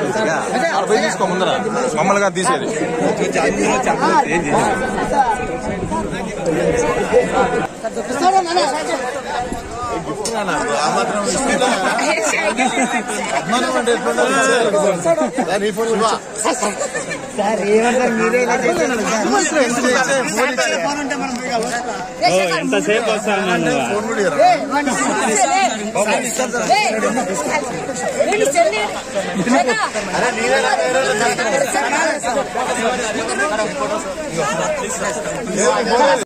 ఆడ పోయి తీసుకో ముందర మమ్మల్ని కాదు తీసేది ఆ మాత్రం ఇస్తుందా? అభిమానం అంటే ఎట్లుండాలి? ఏ, నీ ఫోన్ ఇవ్వా? సార్ ఏమంటారు మీరే ఇలా చేశారు ఇచ్చే, ఎందుకు ఇచ్చే? ఫోన్ ఇచ్చే. ఎంతసేపు వస్తాను ఫోన్ కూడా ఇవ్వరా? అరే నేనే రా, నేనే రా. ఏ, ఫోన్